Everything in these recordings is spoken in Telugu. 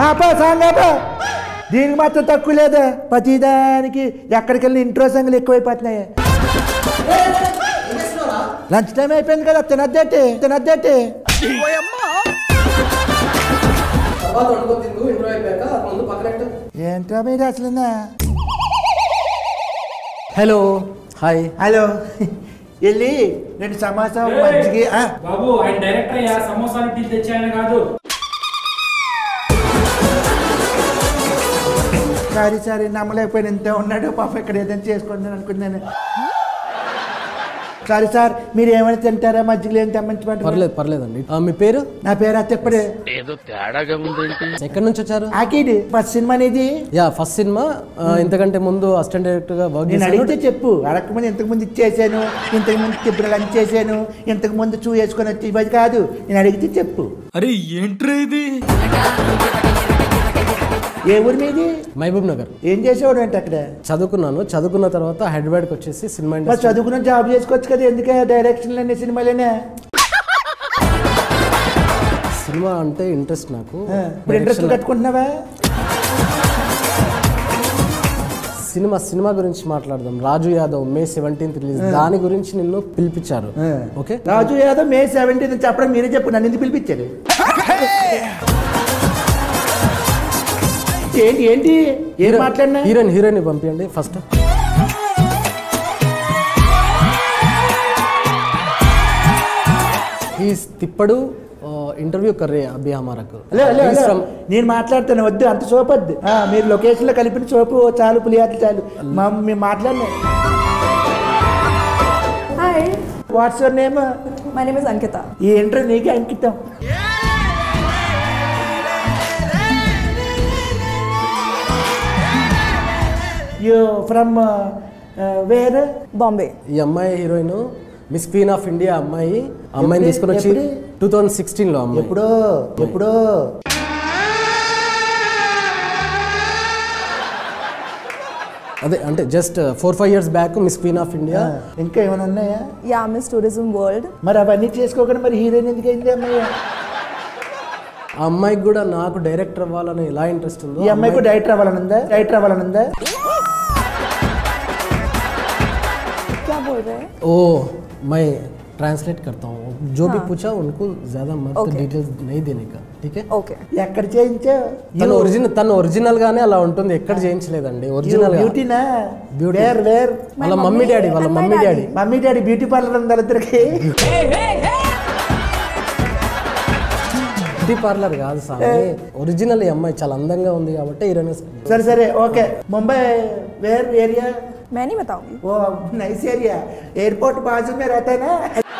ఆపా సాంగ్ ఆపా దీనికి మాత్రం తక్కువ లేదా ప్రతిదానికి ఎక్కడికి వెళ్ళిన ఇంట్రో సంగులు ఎక్కువైపోతున్నాయి లంచ్ టైం అయిపోయింది కదా తినద్దేటి తినద్దేటి తర్వాత వండుకొని తిందు ఇంట్రో అయిపోయాక ముందు పక్కనట్టు ఏంట్రా మీరు అసలు హలో హాయ్ హలో వెళ్ళి రెండు సమోసా మజ్జిగ ఆ, బాబు ఆయన డైరెక్టర్ అయ్యా సమోసాలు టీ తెచ్చాయని కాదు సారీ సారీ నమ్మలేకపోయిన ఇంత ఉన్నాడు పాప ఇక్కడ ఏదైనా చేసుకుందాం అనుకున్నాను సారీ సార్ మీరు ఏమైనా తింటారా మజ్జిగలు ఏం తెమ్మంచమంటారు పర్లేదు పర్లేదండి ఆ, మీ పేరు నా పేరు అత్తప్పుడే ఎక్కడి నుంచి వచ్చారు ఆకిడ్ ఫస్ట్ సినిమా అనేది యా ఫస్ట్ సినిమా ఆ, ఇంతకంటే ముందు అసిస్టెంట్ డైరెక్టర్ గా వర్క్ నేను అడిగితే చేశాను చెప్పు అడగకముందు ఇంతకు ముందు ఇచ్చేసాను ఇంతకు ముందు ఇప్పుడు లంచ్ చేశాను ఇంతకు ముందు చూ వేసుకొని వచ్చి ఇవ్వదు కాదు నేను అడిగితే చెప్పు అరే ఏంట్రా ఇది ఏ ఊరి మీది మహబూబ్ నగర్ ఏం చేసేవాడు అంటే అక్కడ చదువుకున్నాను చదువుకున్న తర్వాత హైదరాబాద్కి వచ్చేసి సినిమా మరి ఇండస్ట్రీ చదువుకున్న జాబ్ చేసుకోవచ్చు కదా ఎందుకే డైరెక్షన్లోనే సినిమాలోనే సినిమా అంటే ఇంట్రెస్ట్ నాకు ఆ, ఇప్పుడు ఇంట్రెస్ట్ Direction- కట్టుకుంటున్నావా సినిమా సినిమా గురించి మాట్లాడదాం Raju Yadav May seventeenth release దాని గురించి నిన్ను పిలిపించారు ఆ. Okay Raju Yadav May seventeen చెప్పడం మీరే చెప్పు నన్ను ఎందుకు పిలిపించారు ఏంటి ఏంటి ఏం మాట్లాడినా హీరోయిన్ హీరోయిన్ పంపించండి ఫస్ట్ ఈస్ తిప్పడు ఇంటర్వ్యూ కర్రే అభి హమారకు హలో హలో హలో నేను మాట్లాడుతాను వద్దు అంత సోపు వద్దు ఆ, మీరు లొకేషన్లో కలిపిన సోపు చాలు పులియాట్లు చాలు మా మేము మాట్లాడినా Hi, what's your name my name is Ankita. ఈ ఇంటర్వ్యూ నీకే అంకితం యూ ఫ్రమ్ వేర్ Bombay. ఈ అమ్మాయి heroine Miss Queen of India అమ్మాయి ఆ అమ్మాయిని ఎప్పుడు- తీసుకొని వచ్చి ఎప్పుడు? టూ థౌజండ్ సిక్స్టీన్ లో అమ్మాయి ఎప్పుడో ఎప్పుడో అదే అంటే just four five years back Miss Queen of India ఇంకా ఏమైనా ఉన్నాయా Yeah, Miss Tourism World. మరి అవన్నీ చేసుకోకుండా మరి హీరోయిన్ ఎందుకు అయింది అమ్మాయి ఆ అమ్మాయికి కూడా నాకు డైరెక్టర్ అవ్వాలని ఎలా ఇంట్రెస్ట్ ఉందో ఈ అమ్మాయికి డైరెక్టర్ అవ్వాలని ఉందా డైరెక్టర్ అవ్వాలని ఉందా क्या बोल रहे हैं ओ मैं ट्रांसलेट करता हूँ जो भी पूछा उनको ज्यादा मत Okay. डिटेल्स नहीं देने का ठीक है Okay. ఎక్కడ చేయించావు తను ఒరిజినల్ తను ఒరిజినల్ గానే అలా ఉంటుంది ఎక్కడ చేయించలేదండి ఒరిజినల్ గా బ్యూటీనా Beauty. వేర్ వేర్ వాళ్ళ My మమ్మీ mummy డాడీ వాళ్ళ and my mummy daddy. Daddy mummy daddy beauty parlour ఉంది వాళ్ళిద్దరికి బ్యూటీ పార్లర్ కాదు స్వామి ఒరిజినల్ ఈ అమ్మాయి చాలా అందంగా ఉంది కాబట్టి హీరోయిన్ సరే సరే ఓకే ముంబై వేర్ ఏరియా मैं नहीं बताऊंगी ఓ నైస్ ఏరియా ఎయిర్పోర్ట్ బాజు మే रहता है ना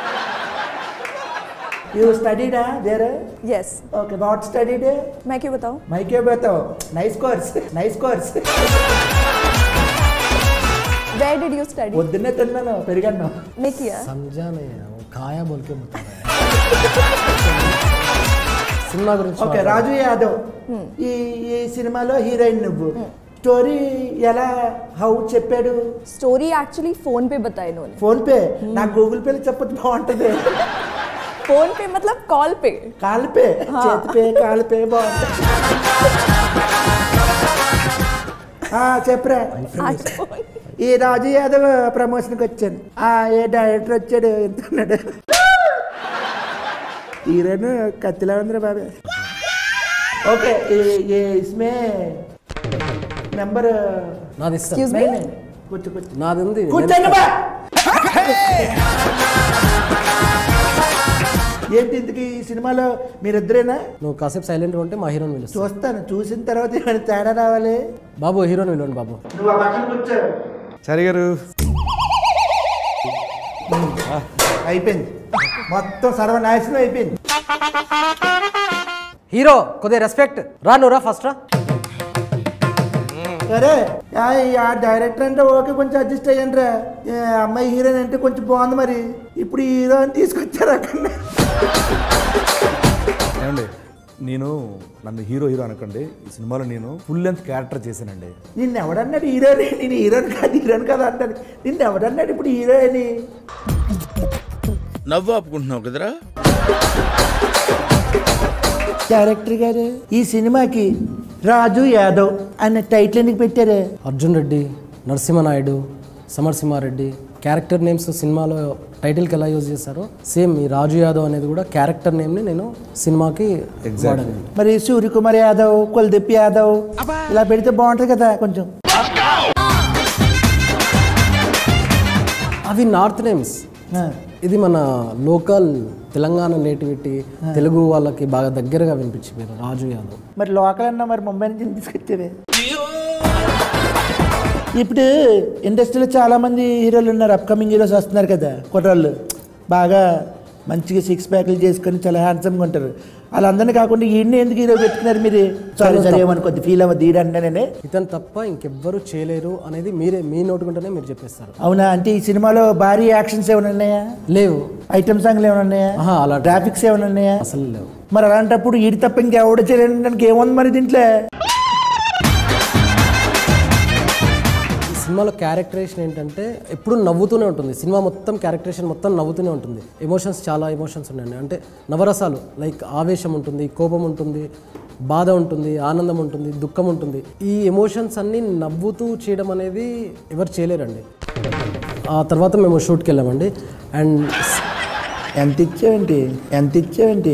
you studied there Yes. Okay what studied मैं क्यों बताऊं मैं क्यों बताओ nice course nice course Where did you study? పొద్దున్నే తిన్నాను పెరిగాను नहीं किया समझा नहीं है वो खाया बोल के बता रहा है సినిమా గురించి ఓకే రాజు యాదవ్ ఈ ఈ సినిమాలో హీరోయిన్ నువ్వు స్టోరీ ఎలా హౌ చెప్పాడు स्टोरी एक्चुअली फोन पे बताया इन्होंने ఫోన్ పే నాకు గూగుల్ పేలో చెప్పొచ్చు బాగుంటది फोन पे मतलब कॉल पे కాల్ పే చేతి పే కాల్ పే బాగుంటుంది ఆ, చెప్పురా iPhone. ఈ రాజు యాదవ్ ప్రమోషన్కి వచ్చాను ఆ ఏ డైరెక్టర్ వచ్చాడు ఎంత ఉన్నాడు హీరోయిన్ కత్తిలా ఉందిరా బాబే ఓకే ఈ- ఈ ఇస్మే నెంబర్ నాది ఇస్తా Excuse me? కూర్చో కూర్చో నాది ఉంది కూర్చోండి బా ఏంటి ఇంతకీ ఈ సినిమాలో మీరిద్దరేనా నువ్వు కాసేపు సైలెంట్గా ఉంటే మా హీరోని పిలుస్తా చూస్తాను చూసిన తర్వాత ఏమైనా తేడా రావాలి బాబు హీరోని పిలవండి బాబు నువ్వు ఆ పక్కన కూర్చో సరే గారు అయిపోయింది మొత్తం సర్వనాశనం అయిపోయింది హీరో కొద్దిగా రెస్పెక్ట్ రా నువ్వు రా ఫస్ట్ రా సరే ఆ, ఈ ఆ డైరెక్టర్ అంటే ఓకే కొంచెం అడ్జస్ట్ అయ్యండి రా ఏ, అమ్మాయి హీరోయిన్ అంటే కొంచెం బాగుంది మరి ఇప్పుడు ఈ హీరో అని తీసుకొచ్చారు అక్కడ ఏమండి నేను నన్ను హీరో హీరో అనకండి ఈ సినిమాలో నేను ఫుల్ లెంత్ క్యారెక్టర్ చేశానండి నిన్ను ఎవడన్నాడు హీరోయిన్ నేను హీరోయిన్ కాదు హీరోయిన్ కాదు అంటాను నిన్ను ఎవడన్నాడు ఇప్పుడు హీరోయిన్ నవ్వు ఆపుకుంటున్నావు కదరా డైరెక్టర్ గారు ఈ సినిమాకి రాజు యాదవ్ అనే టైటిల్ ఎందుకు పెట్టారు అర్జున్ రెడ్డి నరసింహనాయుడు సమరసింహారెడ్డి క్యారెక్టర్ నేమ్స్ సినిమాలో టైటిల్కి ఎలా యూజ్ చేశారో సేమ్ ఈ రాజు యాదవ్ అనేది కూడా క్యారెక్టర్ నేమ్ని నేను సినిమాకి వాడాను మరి సూర్యకుమార్ యాదవ్ కులదీప్ యాదవ్ ఇలా పెడితే బాగుంటుంది కదా కొంచెం అవి నార్త్ నేమ్స్ ఆ, ఇది మన లోకల్ తెలంగాణ నేటివిటీ తెలుగు వాళ్ళకి బాగా దగ్గరగా వినిపించి మీరు రాజు యాదవ్ మరి లోకల్ అన్నా మరి ముంబై నుంచి ఎందుకు తీసుకొచ్చావే ఇప్పుడు ఇండస్ట్రీలో చాలా మంది హీరోలు ఉన్నారు అప్కమింగ్ హీరోస్ వస్తున్నారు కదా కుర్రాళ్ళు బాగా మంచిగా సిక్స్ ప్యాక్లు చేసుకొని చాలా హ్యాండ్సమ్గా ఉంటారు వాళ్ళందరినీ కాకుండా ఈయన్ని ఎందుకు హీరో పెట్టుకున్నారు మీరు సారీ సరే ఏమనుకోద్ది ఫీల్ అవ్వద్దు ఈడంటేనే ఇతను తప్ప ఇంకెవ్వరు చేయలేరు అనేది మీరే మీ నోటుకుంటేనే మీరు చెప్పేస్తారు అవునా అంటే ఈ సినిమాలో భారీ యాక్షన్స్ ఏమైనా ఉన్నాయా లేవు ఐటమ్ సాంగ్లు ఏమైనా ఉన్నాయా ఆహా, అలా గ్రాఫిక్స్ ఏమైనా ఉన్నాయా అసలు లేవు మరి అలాంటప్పుడు ఈడి తప్ప ఇంకెవడ చేయడానికి ఏముంది మరి దీంట్లో ఈ సినిమాలో క్యారెక్టరేషన్ ఏంటంటే ఎప్పుడు నవ్వుతూనే ఉంటుంది సినిమా మొత్తం క్యారెక్టరేషన్ మొత్తం నవ్వుతూనే ఉంటుంది ఎమోషన్స్ చాలా ఎమోషన్స్ ఉన్నాయండి అంటే నవరసాలు లైక్ ఆవేశం ఉంటుంది కోపం ఉంటుంది బాధ ఉంటుంది ఆనందం ఉంటుంది దుఃఖం ఉంటుంది ఈ ఎమోషన్స్ అన్నీ నవ్వుతూ చేయడం అనేది ఎవరు చేయలేరండి ఆ తర్వాత మేము షూట్కి వెళ్ళామండి అండ్ ఎంత ఇచ్చావేంటి ఎంత ఇచ్చావేంటి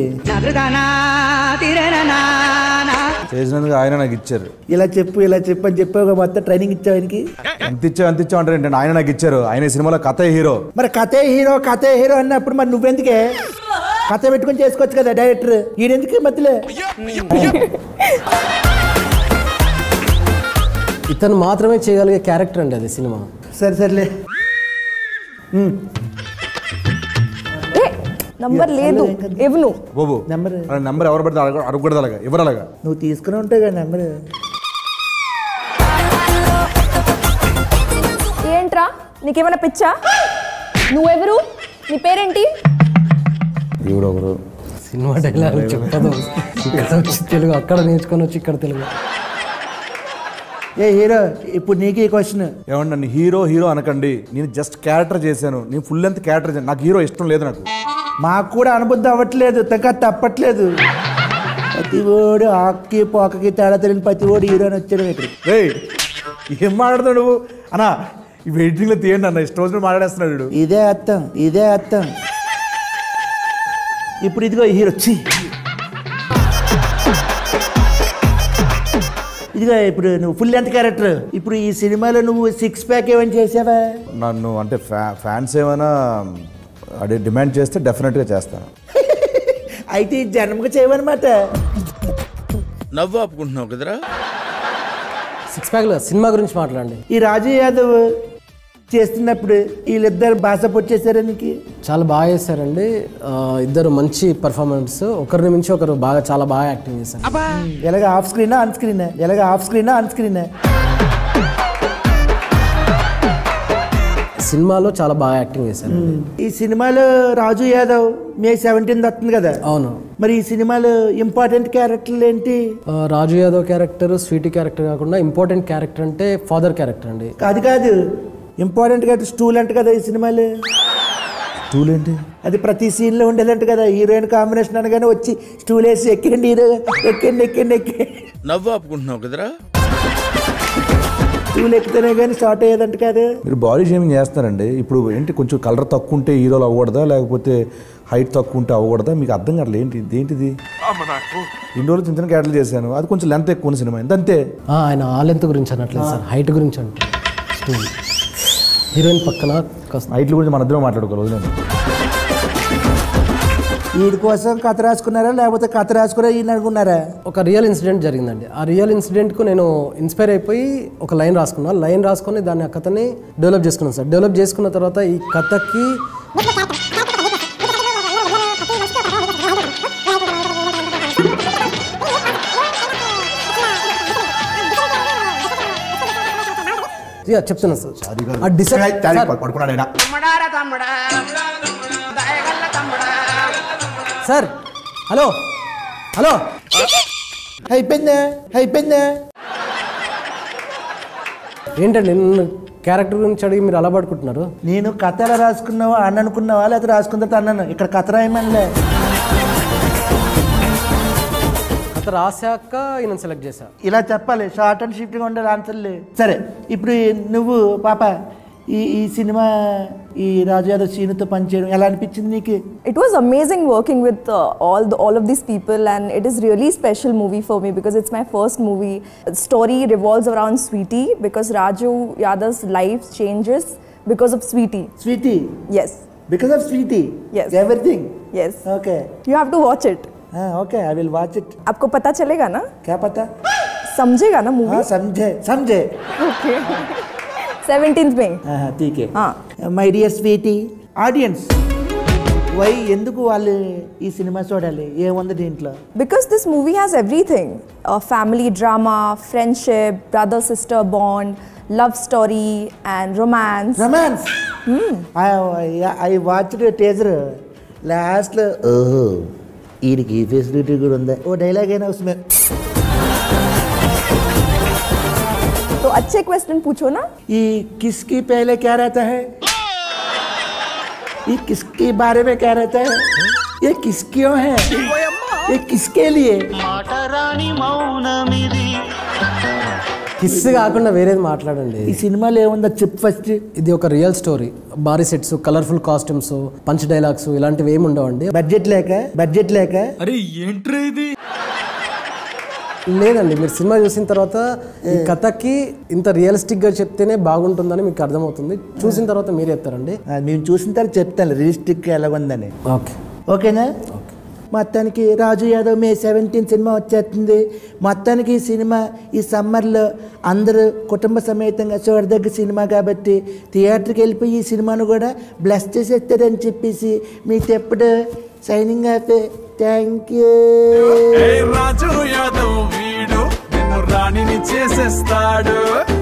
చేసినందుకు ఆయన నాకు ఇచ్చారు ఇలా చెప్పు ఇలా చెప్పు అని చెప్పావు మొత్తం ట్రైనింగ్ ఇచ్చావానికి ఎంత ఇచ్చావు ఎంత ఇచ్చావు అంటే ఏంటంటే ఆయన నాకు ఇచ్చారు ఆయన ఈ సినిమాలో కథ హీరో మరి కథే హీరో కథే హీరో అన్నప్పుడు మరి నువ్వెందుకే కథ పెట్టుకొని చేసుకోవచ్చు కదా డైరెక్టర్ ఈడెందుకు మధ్యలో ఇతను మాత్రమే చేయగలిగే క్యారెక్టర్ అండి అది సినిమా సరే సర్లే ఏ నంబర్ లేదు ఇవ్వను బాబు నెంబర్ నెంబర్ ఎవరు పెడితే అడగ- అడగకూడదు అలాగా ఎవరు అలాగా నువ్వు తీసుకుని ఉంటావు కదా నెంబర్ ఏంట్రా నీకేమైనా పిచ్చా నువ్వెవరు నీ పేరేంటి ఎవరు ఒకరు సినిమా డైలాగ్ చెప్పదు ఇక్కడ వచ్చి తెలుగు అక్కడ నేర్చుకొని వచ్చి ఇక్కడ తెలుగు ఏ హీరో ఇప్పుడు నీకు ఈ క్వశ్చన్ ఏమండి నన్ను హీరో హీరో అనకండి నేను జస్ట్ క్యారెక్టర్ చేశాను నేను ఫుల్ లెంత్ క్యారెక్టర్ చేశాను నాకు హీరో ఇష్టం లేదు నాకు మాకు కూడా అనుబుద్ధి అవ్వట్లేదు తగ్గ తప్పట్లేదు ప్రతి ఓడు ఆక్కి పోకకి తేడా తెలియని ప్రతి ఓడు హీరో అని వచ్చాడు ఇక్కడ రే ఏం మాట్లాడుతున్నాడు నువ్వు అన్నా ఈ వెయిటింగ్లో తీయండి అన్న ఇష్టం వచ్చినట్టు మాట్లాడేస్తున్నాడు వీడు. ఇదే అర్థం ఇదే అర్థం ఇప్పుడు ఇదిగో హీరో ఛీ ఇదిగో ఇప్పుడు నువ్వు ఫుల్ లెంత్ క్యారెక్టర్ ఇప్పుడు ఈ సినిమాలో నువ్వు సిక్స్ ప్యాక్ ఏమైనా చేసావా నన్ను అంటే ఫ్యా ఫ్యాన్స్ ఏమైనా అదే డిమాండ్ చేస్తే డెఫినెట్గా చేస్తాను అయితే ఈ జన్మకు చేయవన్నమాట నవ్వు ఆపుకుంటున్నావు కదరా సిక్స్ ప్యాక్లో సినిమా గురించి మాట్లాడండి ఈ రాజు యాదవ్ చేస్తున్నప్పుడు వీళ్ళిద్దరు భాష పొచ్చేసారా నీకు చాలా బాగా చేశారండి ఆ, ఇద్దరు మంచి పర్ఫార్మెన్స్ ఒకరిని మించి ఒకరు బాగా చాలా బాగా యాక్టింగ్ చేశారు ఎలాగ ఆఫ్ స్క్రీనా ఆన్ స్క్రీనా ఎలాగ ఆఫ్ స్క్రీనా ఆన్ స్క్రీనా సినిమాలో చాలా బాగా యాక్టింగ్ చేశారు ఈ సినిమాలో రాజు యాదవ్ మే సెవెంటీన్త్ వస్తుంది కదా అవును మరి ఈ సినిమాలో ఇంపార్టెంట్ క్యారెక్టర్లు ఏంటి ఆ, Raju Yadav character Sweetie character కాకుండా ఇంపార్టెంట్ క్యారెక్టర్ అంటే ఫాదర్ క్యారెక్టర్ అండి అది కాదు ఇంపార్టెంట్ కాదు స్టూల్ అంట కదా ఈ సినిమాలో టూల్ ఏంటి అది ప్రతి సీన్లో ఉండేదంట కదా హీరోయిన్ కాంబినేషన్ అనగానే వచ్చి స్టూల్ వేసి ఎక్కండి హీరో ఎక్కండి ఎక్కండి ఎక్కండి నవ్వు ఆపుకుంటున్నావు కదరా స్టూల్ ఎక్కితేనే కానీ స్టార్ట్ అయ్యేదంట కాదు మీరు బాడీ షేమింగ్ చేస్తారండి ఇప్పుడు ఏంటి కొంచెం కలర్ తక్కువ ఉంటే హీరోలు అవ్వకూడదా లేకపోతే హైట్ తక్కువ ఉంటే అవ్వకూడదా మీకు అర్థం కావట్లేదు ఏంటి ఇదేంటిది ఇన్ని రోజులు చిన్న చిన్న క్యారెక్టర్లు చేశాను అది కొంచెం లెంత్ ఎక్కువ ఉన్న సినిమా ఎంత అంతే ఆ, ఆయన ఆ లెంత్ గురించి అనట్లేదు సార్ హైట్ గురించి అంటే స్టోరీ హీరోయిన్ పక్కన కాస్త హైట్ల గురించి మన ఇద్దరం మాట్లాడుకోవాలి వదిలేండి. వీడి కోసం కథ రాసుకున్నారా లేకపోతే కథ రాసుకురా ఈయన అనుకున్నారా ఒక రియల్ ఇన్సిడెంట్ జరిగిందండి ఆ రియల్ ఇన్సిడెంట్కు నేను ఇన్స్పైర్ అయిపోయి ఒక లైన్ రాసుకున్నాను లైన్ రాసుకొని దాన్ని ఆ కథని డెవలప్ చేసుకున్నాను సార్ డెవలప్ చేసుకున్న తర్వాత ఈ కథకి ఇక చెప్తున్నాను సార్ ఆ డిసైడ్ సార్ హలో హలో అయిపోయిందా అయిపోయిందా ఏంటండి నన్ను క్యారెక్టర్ గురించి అడిగి మీరు అలా పడుకుంటున్నారు నేను కథ ఎలా రాసుకున్నావా అని అనుకున్నావా లేకపోతే రాసుకున్న తర్వాత అన్నాను ఇక్కడ కథ రాయమనిలే కథ రాశాక ఈయన సెలెక్ట్ చేశా ఇలా చెప్పాలి షార్ట్ అండ్ షిఫ్ట్గా ఉండాలి ఆన్సర్లు సరే ఇప్పుడు ఈ నువ్వు పాప ఈ ఈ సినిమా ఈ రాజు యాదవ్ సీనుతో పనిచేయడం ఎలా అనిపించింది నీకు It was amazing working with uh, all the, all of these people, and it is really special movie for me because it's my first movie. The story revolves around Sweetie because Raju Yadav's life changes because of Sweetie. Sweetie Yes, because of Sweetie Yes. Everything yes. Okay You have to watch it. Okay I will watch it आपको पता चलेगा ना क्या पता समझेगा ना मूवी हाँ समझे समझे ओके सेवनटीन्थ में हाँ, ठीक है हाँ my dear Sweetie audience why ఎందుకు వాళ్ళు ఈ సినిమా చూడాలి ఏముంది దీంట్లో Because this movie has everything a family drama, friendship, brother sister bond, love story, and romance. Romance I watch teaser లాస్ట్లో ఓహో వీడికి ఈ ఫెసిలిటీ కూడా ఉందా ఓ డైలాగ్ అయినా వస్తుంది तो अच्छे क्वेश्चन पूछो ना ये किसकी पहले क्या रहता है ये किसके बारे में क्या रहता है ये किस क्यों है ये किसके लिए కిస్ కాకుండా వేరేది మాట్లాడండి ఈ సినిమాలో ఏముందో చెప్పు ఫస్ట్ ఇది ఒక రియల్ స్టోరీ భారీ sets colourful costumes punch dialogues ఇలాంటివి ఏమి ఉండవండి బడ్జెట్ లేక బడ్జెట్ లేక అరే ఏంట్రా ఇది లేదండి మీరు సినిమా చూసిన తర్వాత ఈ కథకి ఇంత రియలిస్టిక్ గా చెప్తేనే బాగుంటుందని మీకు అర్థమవుతుంది చూసిన తర్వాత మీరు చెప్తారండి ఆ, మేము చూసిన తర్వాత చెప్తాను రియలిస్టిక్ ఎలాగుందని ఓకే ఓకేనా మొత్తానికి Raju Yadav May seventeen cinema వచ్చేస్తుంది మొత్తానికి ఈ సినిమా ఈ సమ్మర్లో అందరూ కుటుంబ సమేతంగా చూడదగ్గ సినిమా కాబట్టి థియేటర్కి వెళ్ళిపోయి ఈ సినిమాను కూడా బ్లెస్ చేసేస్తారని చెప్పేసి మీకు ఎప్పుడు సైనింగ్ ఆఫ్ థ్యాంక్ యూ ఏ రాజు యాదవ్ వీడు నిన్ను రాణిని చేసేస్తాడు